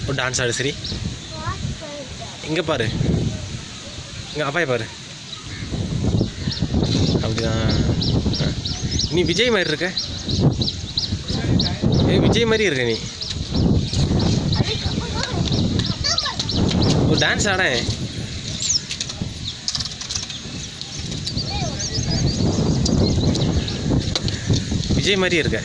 ஒரு டான்ஸ் ஆடு சரி இங்கே பாரு இங்கே அப்பாயை பாரு அப்படிதான் ஆ. நீ விஜய் மாதிரி இருக்க ஏ விஜய் மாதிரி இருக்க நீ ஒரு டான்ஸ் ஆட விஜய் மாதிரி இருக்க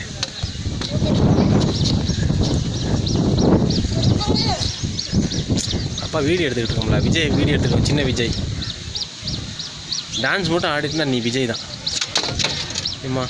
அப்பா வீடியோ எடுத்துக்கிட்டு இருக்கோம்ல விஜய் வீடியோ எடுத்துக்கோ சின்ன விஜய் டான்ஸ் மட்டும் ஆடிட்டுனா நீ விஜய் தான் ஏம்மா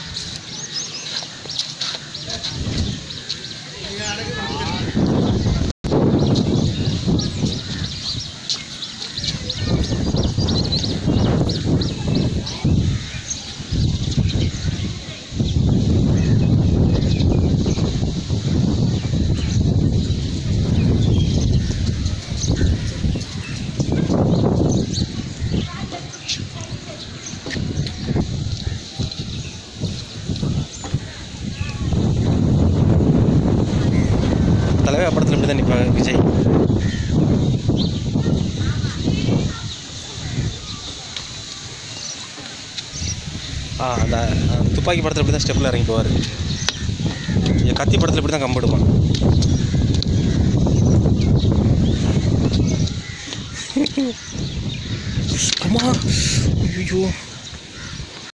தலைவர் படத்தில் இப்படி தான் நிற்பாங்க விஜய் ஆ அந்த ஆ, துப்பாக்கி படத்தில் இப்படி தான் ஸ்டெப்பில் இறங்கி போவார் கத்தி படத்தில் இப்படி தான் கம்பெடுப்பான் அம்மா ஐயோ